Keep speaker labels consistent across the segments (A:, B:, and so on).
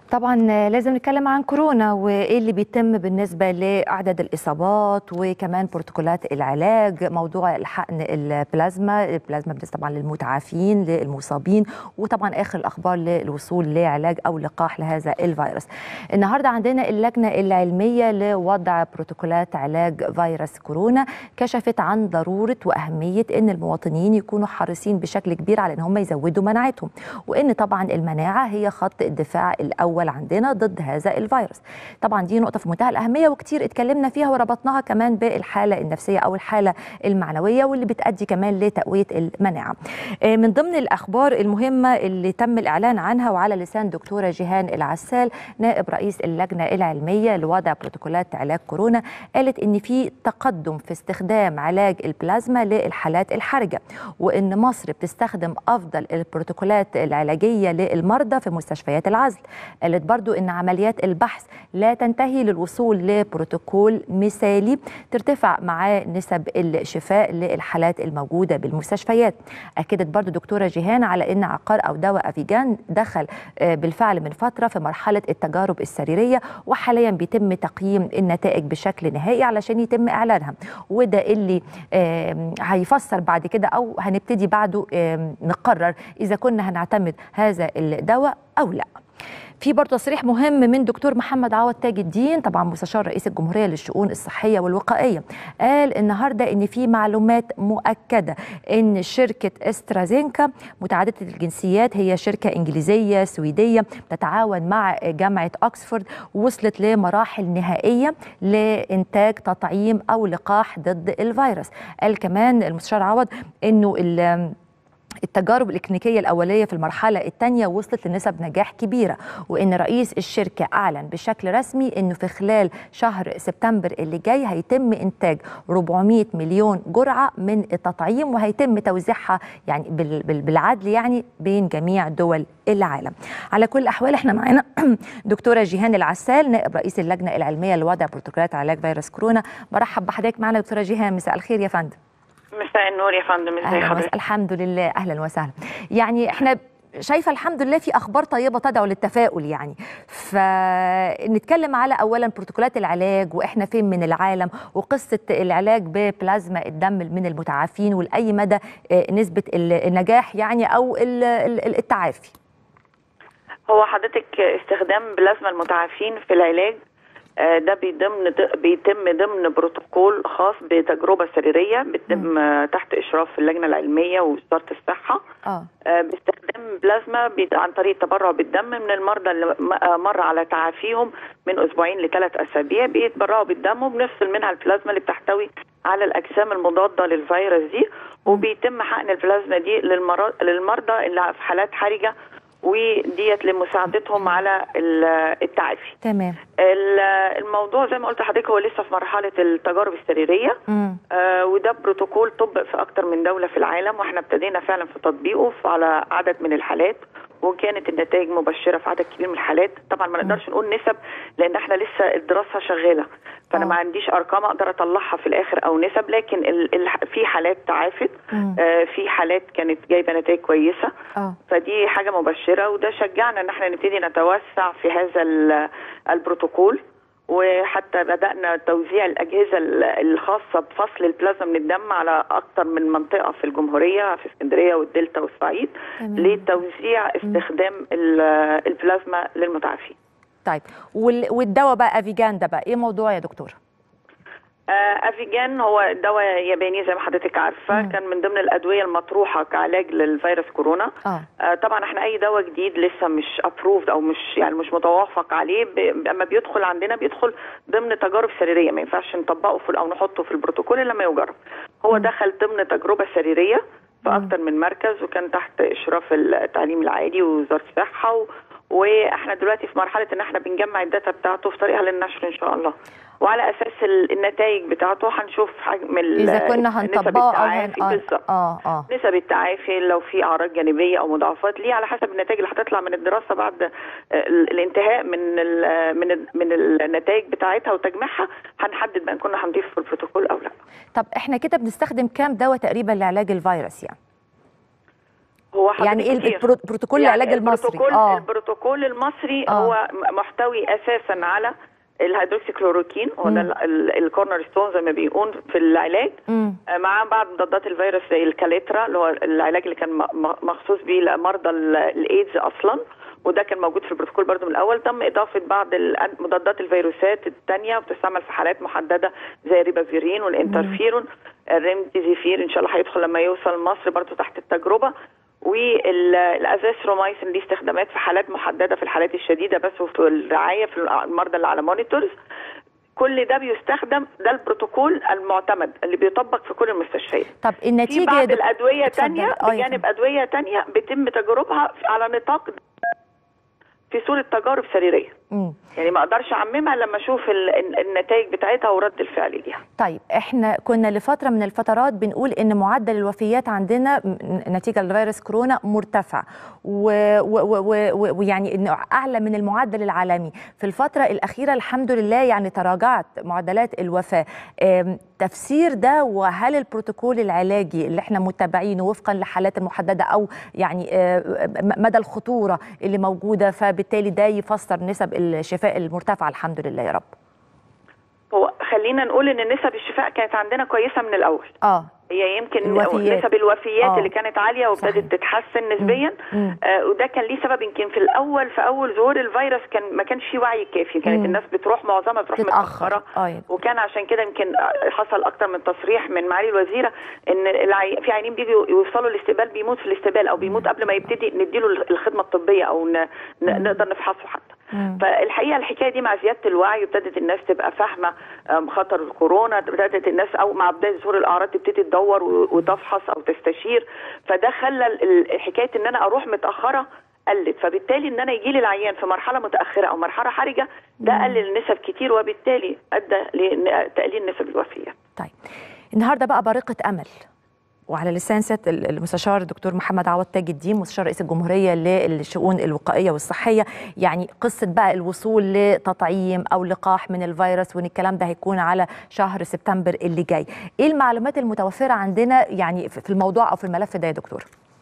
A: طبعا لازم نتكلم عن كورونا وايه اللي بيتم بالنسبه لاعداد الاصابات وكمان بروتوكولات العلاج موضوع الحقن البلازما البلازما بالنسبه طبعا للمتعافين للمصابين وطبعا اخر الاخبار للوصول لعلاج او لقاح لهذا الفيروس النهارده عندنا اللجنه العلميه لوضع بروتوكولات علاج فيروس كورونا كشفت عن ضروره واهميه ان المواطنين يكونوا حريصين بشكل كبير على ان هم يزودوا مناعتهم وان طبعا المناعه هي خط الدفاع الاول الاول عندنا ضد هذا الفيروس طبعا دي نقطه في منتهى الاهميه وكتير اتكلمنا فيها وربطناها كمان بالحاله النفسيه او الحاله المعنويه واللي بتؤدي كمان لتقويه المناعه من ضمن الاخبار المهمه اللي تم الاعلان عنها وعلى لسان دكتوره جيهان العسال نائب رئيس اللجنه العلميه لوضع بروتوكولات علاج كورونا قالت ان في تقدم في استخدام علاج البلازما للحالات الحرجه وان مصر بتستخدم افضل البروتوكولات العلاجيه للمرضى في مستشفيات العزل قالت برضو ان عمليات البحث لا تنتهي للوصول لبروتوكول مثالي ترتفع معاه نسب الشفاء للحالات الموجودة بالمستشفيات أكدت برضو دكتورة جيهان على أن عقار أو دواء أفيجان دخل بالفعل من فترة في مرحلة التجارب السريرية وحاليا بيتم تقييم النتائج بشكل نهائي علشان يتم إعلانها وده اللي هيفسر بعد كده أو هنبتدي بعده نقرر إذا كنا هنعتمد هذا الدواء أو لا في برضه تصريح مهم من دكتور محمد عوض تاج الدين طبعا مستشار رئيس الجمهوريه للشؤون الصحيه والوقائيه قال النهارده ان في معلومات مؤكده ان شركه استرازينكا متعدده الجنسيات هي شركه انجليزيه سويديه تتعاون مع جامعه اوكسفورد وصلت لمراحل نهائيه لانتاج تطعيم او لقاح ضد الفيروس قال كمان المستشار عوض انه التجارب الإكلينيكية الأولية في المرحلة الثانية وصلت لنسب نجاح كبيرة وإن رئيس الشركة أعلن بشكل رسمي إنه في خلال شهر سبتمبر اللي جاي هيتم إنتاج 400 مليون جرعة من التطعيم وهيتم توزيعها يعني بالعدل يعني بين جميع دول العالم على كل الأحوال احنا معانا دكتورة جيهان العسال نائب رئيس اللجنة العلمية لوضع بروتوكولات علاج فيروس كورونا برحب بحضرتك معنا دكتورة جيهان مساء الخير يا فندم
B: مساء النور يا فندم ازي حضرتك
A: الحمد لله اهلا وسهلا يعني احنا شايفه الحمد لله في اخبار طيبه تدعو للتفاؤل يعني فنتكلم على اولا بروتوكولات العلاج واحنا فين من العالم وقصه العلاج ببلازما الدم من المتعافين ولاي مدى نسبه النجاح يعني او التعافي
B: هو حضرتك استخدام بلازما المتعافين في العلاج ده بيضمن بيتم ضمن بروتوكول خاص بتجربه سريريه بتتم م. تحت اشراف اللجنه العلميه ووزاره الصحه
A: اه
B: باستخدام بلازما عن طريق التبرع بالدم من المرضى اللي مر على تعافيهم من اسبوعين لثلاث اسابيع بيتبرعوا بالدم وبنفصل منها البلازما اللي بتحتوي على الاجسام المضاده للفيروس دي وبيتم حقن البلازما دي للمرضى اللي في حالات حرجه وديت لمساعدتهم على التعافي
A: تمام
B: الموضوع زي ما قلت لحضرتك هو لسه في مرحله التجارب السريريه آه وده بروتوكول طبق في اكتر من دوله في العالم واحنا ابتدينا فعلا في تطبيقه على عدد من الحالات وكانت النتائج مبشره في عدد كبير من الحالات طبعا ما نقدرش نقول نسب لان احنا لسه الدراسه شغاله فانا أوه. ما عنديش ارقام اقدر اطلعها في الاخر او نسب لكن ال ال في حالات تعافت آه في حالات كانت جايبه نتائج كويسه
A: أوه.
B: فدي حاجه مبشره وده شجعنا ان احنا نبتدي نتوسع في هذا البروتوكول وحتى بدأنا توزيع الأجهزة الخاصة بفصل البلازما من الدم على أكثر من منطقة في الجمهورية في اسكندرية والدلتا والصعيد لتوزيع استخدام البلازما للمتعافين.
A: طيب والدواء بقى افيجان ده بقى ايه موضوع يا دكتور؟
B: افيجان هو دواء ياباني زي ما حضرتك عارفه مم. كان من ضمن الادويه المطروحه كعلاج للفيروس كورونا
A: آه.
B: آه طبعا احنا اي دواء جديد لسه مش ابروفد او مش يعني مش متوافق عليه اما بيدخل عندنا بيدخل ضمن تجارب سريريه ما ينفعش نطبقه في او نحطه في البروتوكول الا لما يجرب هو مم. دخل ضمن تجربه سريريه في اكتر من مركز وكان تحت اشراف التعليم العالي ووزاره الصحه و... واحنا دلوقتي في مرحله ان احنا بنجمع الداتا بتاعته في طريقها للنشر ان شاء الله وعلى اساس النتائج بتاعته هنشوف حجم
A: اذا كنا هنطبقه او
B: هن... بالظبط
A: اه اه
B: نسب التعافي لو في اعراض جانبيه او مضاعفات ليه على حسب النتائج اللي هتطلع من الدراسه بعد الانتهاء من ال من ال من النتائج بتاعتها وتجميعها هنحدد بقى كنا هنضيف في البروتوكول او لا
A: طب احنا كده بنستخدم كام دواء تقريبا لعلاج الفيروس يعني
B: هو حضرتك
A: يعني ايه
B: كتير.
A: البرو- بروتوكول
B: يعني
A: العلاج المصري
B: البروتوكول
A: اه
B: البروتوكول المصري
A: آه.
B: هو م- محتوي اساسا على الهيدروكسي كلوروكين هو
A: مم.
B: ده الكورنر ستون زي ما بيقول في العلاج
A: مم.
B: آه، مع بعض مضادات الفيروس زي الكاليترا اللي هو العلاج اللي كان م- م- مخصوص بيه لمرضى ال- الايدز اصلا وده كان موجود في البروتوكول برضو من الاول تم اضافه بعض الأن- مضادات الفيروسات الثانيه وبتستعمل في حالات محدده زي الريبافيرين والانترفيرون الريمديزيفير ان شاء الله هيدخل لما يوصل مصر برضو تحت التجربه والازاثرومايسين ليه استخدامات في حالات محدده في الحالات الشديده بس وفي الرعايه في المرضى اللي على مونيتورز كل ده بيستخدم ده البروتوكول المعتمد اللي بيطبق في كل المستشفيات
A: طب
B: في
A: النتيجه يا
B: بعض
A: دكتور-
B: الادويه
A: اتفضل.
B: تانية
A: آه، يا
B: بجانب ادويه تانية بيتم تجاربها على نطاق في صوره تجارب سريريه
A: مم.
B: يعني ما اقدرش اعممها لما اشوف ال- ال- النتائج بتاعتها ورد الفعل ليها
A: طيب احنا كنا لفتره من الفترات بنقول ان معدل الوفيات عندنا م- نتيجه لفيروس كورونا مرتفع و- و- و- و- ويعني انه اعلى من المعدل العالمي في الفتره الاخيره الحمد لله يعني تراجعت معدلات الوفاه آم، تفسير ده وهل البروتوكول العلاجي اللي احنا متابعينه وفقا لحالات المحدده او يعني آه، م- مدى الخطوره اللي موجوده فبالتالي ده يفسر نسب الشفاء المرتفعه الحمد لله يا رب
B: هو خلينا نقول ان نسب الشفاء كانت عندنا كويسه من الاول
A: اه
B: هي يمكن
A: الوفيات.
B: نسب الوفيات
A: آه.
B: اللي كانت عاليه
A: صحيح.
B: وابتدت تتحسن نسبيا
A: مم.
B: آه وده كان ليه سبب يمكن في الاول في اول ظهور الفيروس كان ما كانش فيه وعي كافي كانت
A: مم.
B: الناس بتروح معظمها بتروح
A: تتاخر
B: متاخره
A: اه
B: وكان عشان كده يمكن حصل اكتر من تصريح من معالي الوزيره ان العي... في عيانين بيجوا يوصلوا الاستقبال بيموت في الاستقبال او بيموت قبل ما يبتدي نديله الخدمه الطبيه او ن... ن... نقدر نفحصه حتى
A: مم.
B: فالحقيقه الحكايه دي مع زياده الوعي ابتدت الناس تبقى فاهمه أم، خطر الكورونا ابتدت الناس او مع بدايه ظهور الاعراض تبتدي تدور و- وتفحص او تستشير فده خلى ال- ال- حكايه ان انا اروح متاخره قلت فبالتالي ان انا يجي لي العيان في مرحله متاخره او مرحله حرجه ده قلل النسب كتير وبالتالي ادى لتقليل نسب الوفيات
A: طيب النهارده بقى بارقه امل وعلى لسان سياده ال- المستشار الدكتور محمد عوض تاج الدين مستشار رئيس الجمهوريه للشؤون الوقائيه والصحيه يعني قصه بقى الوصول لتطعيم او لقاح من الفيروس وان الكلام ده هيكون على شهر سبتمبر اللي جاي ايه المعلومات المتوفره عندنا يعني في في الموضوع او في الملف ده يا دكتور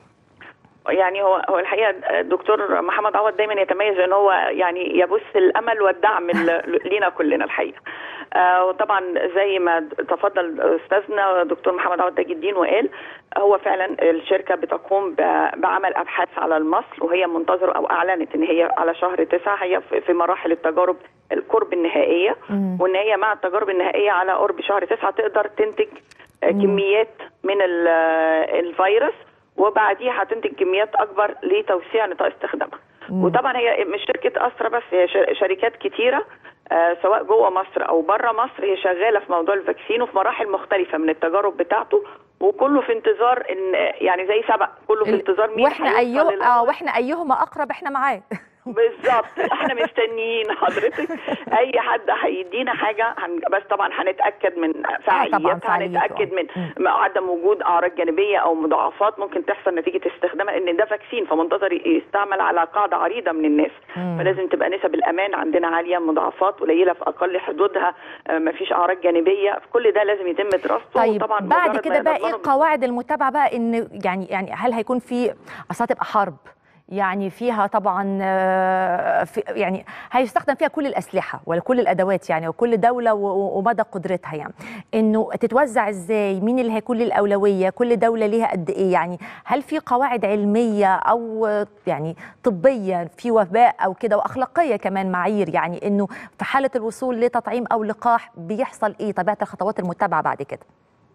B: يعني هو هو الحقيقه الدكتور محمد عوض دايما يتميز ان هو يعني يبث الامل والدعم ل- لينا كلنا الحقيقه. آه وطبعا زي ما تفضل استاذنا دكتور محمد عوض تاج الدين وقال هو فعلا الشركه بتقوم ب- بعمل ابحاث على المصل وهي منتظره او اعلنت ان هي على شهر تسعه هي في- في مراحل التجارب القرب النهائيه
A: مم.
B: وان هي مع التجارب النهائيه على قرب شهر تسعه تقدر تنتج آه، كميات من ال- آه، الفيروس وبعديها هتنتج كميات اكبر لتوسيع نطاق استخدامها
A: مم.
B: وطبعا هي مش شركه اسرا بس هي ش- شركات كتيره آه، سواء جوه مصر او بره مصر هي شغاله في موضوع الفاكسين وفي مراحل مختلفه من التجارب بتاعته وكله في انتظار ان يعني زي سبق كله في
A: ال-
B: انتظار مين
A: واحنا
B: هيوصل
A: ايوه
B: لل-
A: اه واحنا ايهما اقرب احنا معاه
B: بالظبط احنا مستنيين حضرتك اي حد هيدينا حاجه هن... بس طبعا هنتاكد من فعاليتها
A: فعاليته،
B: هنتاكد من
A: مم.
B: عدم وجود اعراض جانبيه او مضاعفات ممكن تحصل نتيجه استخدامها ان ده فاكسين فمنتظر يستعمل على قاعده عريضه من الناس
A: مم.
B: فلازم تبقى نسب الامان عندنا عاليه مضاعفات قليله في اقل حدودها آه، مفيش اعراض جانبيه كل ده لازم يتم دراسته
A: طيب
B: وطبعا
A: بعد
B: مجرد
A: كده
B: ما
A: بقى ايه
B: نضمنه
A: قواعد المتابعه بقى ان يعني يعني هل هيكون في اصل هتبقى حرب يعني فيها طبعا آه، في يعني هيستخدم فيها كل الاسلحه وكل الادوات يعني وكل دوله و- و- ومدى قدرتها يعني انه تتوزع ازاي مين اللي هيكون له الاولويه كل دوله ليها قد ايه يعني هل في قواعد علميه او آه، يعني طبيه في وباء او كده واخلاقيه كمان معايير يعني انه في حاله الوصول لتطعيم او لقاح بيحصل ايه طبيعه الخطوات المتبعه بعد كده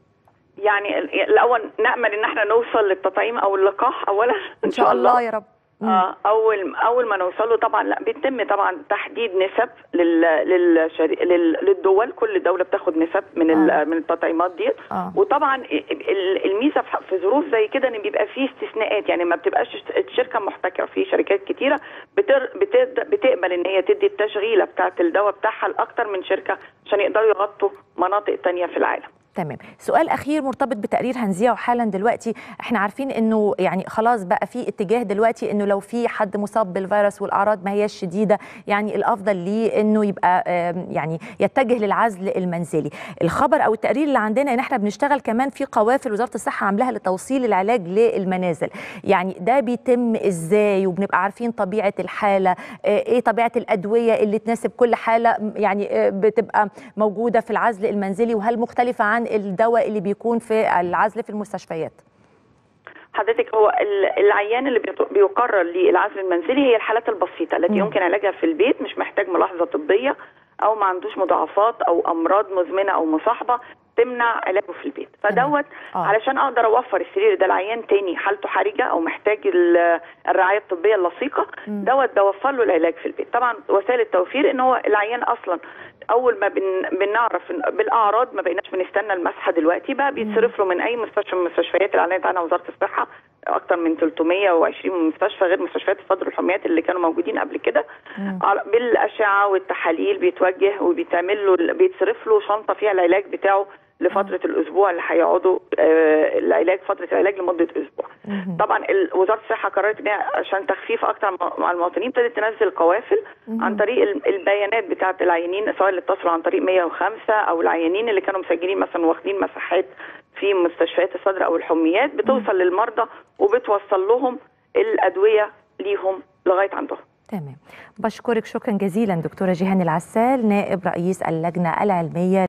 B: يعني ال- الاول نامل ان احنا نوصل للتطعيم او اللقاح اولا
A: ان شاء الله يا رب مم.
B: اه اول اول ما نوصله طبعا لا بيتم طبعا تحديد نسب لل للشري... لل... للدول كل دوله بتاخد نسب من ال...
A: آه.
B: من التطعيمات دي
A: آه.
B: وطبعا ال- الميزه في- في ظروف زي كده ان بيبقى فيه استثناءات يعني ما بتبقاش الشركه محتكره في شركات كتيره بتر... بت... بتقبل ان هي تدي التشغيله بتاعه الدواء بتاعها لاكتر من شركه عشان يقدروا يغطوا مناطق تانية في العالم
A: تمام سؤال اخير مرتبط بتقرير هنذيعه حالا دلوقتي احنا عارفين انه يعني خلاص بقى في اتجاه دلوقتي انه لو في حد مصاب بالفيروس والاعراض ما هياش شديده يعني الافضل ليه انه يبقى يعني يتجه للعزل المنزلي الخبر او التقرير اللي عندنا ان احنا بنشتغل كمان في قوافل وزاره الصحه عاملاها لتوصيل العلاج للمنازل يعني ده بيتم ازاي وبنبقى عارفين طبيعه الحاله ايه طبيعه الادويه اللي تناسب كل حاله يعني بتبقى موجوده في العزل المنزلي وهل مختلفه عن الدواء اللي بيكون في العزل في المستشفيات
B: حضرتك هو العيان اللي بيقرر للعزل المنزلي هي الحالات البسيطه التي يمكن علاجها في البيت مش محتاج ملاحظه طبيه او ما عندوش مضاعفات او امراض مزمنه او مصاحبه تمنع علاجه في البيت فدوت آه. علشان اقدر اوفر السرير ده لعيان تاني حالته حرجه او محتاج الرعايه الطبيه اللصيقه دوت بوفر له العلاج في البيت طبعا وسائل التوفير ان هو العيان اصلا اول ما بن بنعرف بالاعراض ما بقيناش بنستنى المسحه دلوقتي بقى بيتصرف له من اي مستشفى من المستشفيات اللي اعلنت عنها وزاره الصحه اكثر من 320 مستشفى غير مستشفيات الصدر والحميات اللي كانوا موجودين قبل كده بالاشعه والتحاليل بيتوجه وبيتعمل له بيتصرف له شنطه فيها العلاج بتاعه لفتره الاسبوع اللي هيقعدوا آه العلاج فتره العلاج لمده اسبوع. طبعا وزاره الصحه قررت ان عشان تخفيف اكتر مع المواطنين ابتدت تنزل قوافل عن طريق البيانات بتاعه العيانين سواء اللي اتصلوا عن طريق 105 او العيانين اللي كانوا مسجلين مثلا واخدين مساحات في مستشفيات الصدر او الحميات بتوصل للمرضى وبتوصل لهم الادويه ليهم لغايه عندهم.
A: تمام بشكرك شكرا جزيلا دكتوره جيهان العسال نائب رئيس اللجنه العلميه